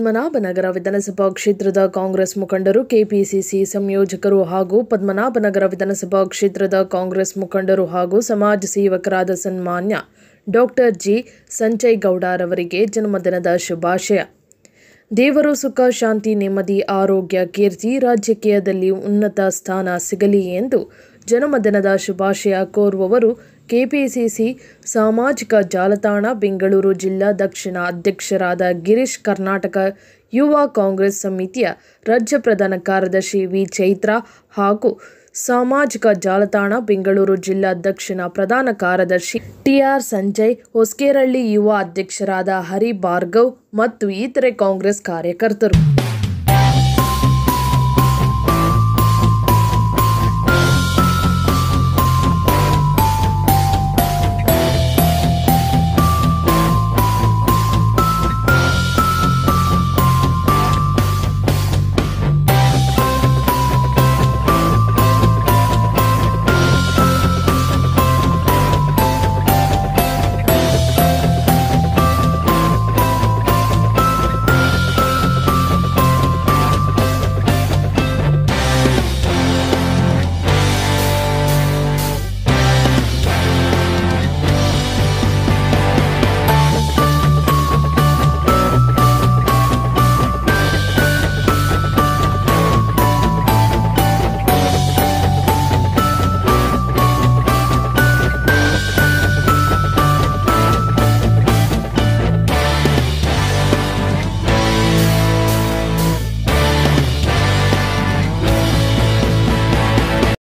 ಪದ್ಮನಾಭನಗರ ವಿಧಾನಸಭಾ ಕ್ಷೇತ್ರದ ಕಾಂಗ್ರೆಸ್ ಮುಖಂಡರು ಕೆಪಿಸಿಸಿ ಸಂಯೋಜಕರು ಹಾಗೂ ಪದ್ಮನಾಭನಗರ ವಿಧಾನಸಭಾ ಕ್ಷೇತ್ರದ ಕಾಂಗ್ರೆಸ್ ಮುಖಂಡರು ಹಾಗೂ ಸಮಾಜ ಸೇವಕರಾದ ಸನ್ಮಾನ್ಯ ಡಾಕ್ಟರ್ ಜಿ ಸಂಜಯಗೌಡರವರಿಗೆ ಜನ್ಮದಿನದ ಶುಭಾಶಯ ದೇವರು ಸುಖ ಶಾಂತಿ ನೆಮ್ಮದಿ ಆರೋಗ್ಯ ಕೀರ್ತಿ ರಾಜಕೀಯದಲ್ಲಿ ಉನ್ನತ ಸ್ಥಾನ ಸಿಗಲಿ ಎಂದು ಜನ್ಮದಿನದ ಶುಭಾಶಯ ಕೋರುವವರು ಕೆಪಿಸಿಸಿ ಸಾಮಾಜಿಕ ಜಾಲತಾಣ ಬೆಂಗಳೂರು ಜಿಲ್ಲಾ ದಕ್ಷಿಣ ಅಧ್ಯಕ್ಷರಾದ ಗಿರೀಶ್ ಕರ್ನಾಟಕ ಯುವ ಕಾಂಗ್ರೆಸ್ ಸಮಿತಿಯ ರಾಜ್ಯ ಪ್ರಧಾನ ಕಾರ್ಯದರ್ಶಿ ವಿ ಚೈತ್ರ ಹಾಗೂ ಸಾಮಾಜಿಕ ಜಾಲತಾಣ ಬೆಂಗಳೂರು ಜಿಲ್ಲಾ ದಕ್ಷಿಣ ಪ್ರಧಾನ ಕಾರ್ಯದರ್ಶಿ ಟಿಆರ್ ಸಂಜಯ್ ಹೊಸಕೇರಳ್ಳಿ ಯುವ ಅಧ್ಯಕ್ಷರಾದ ಹರಿ ಭಾರ್ಗವ್ ಮತ್ತು ಇತರೆ ಕಾಂಗ್ರೆಸ್ ಕಾರ್ಯಕರ್ತರು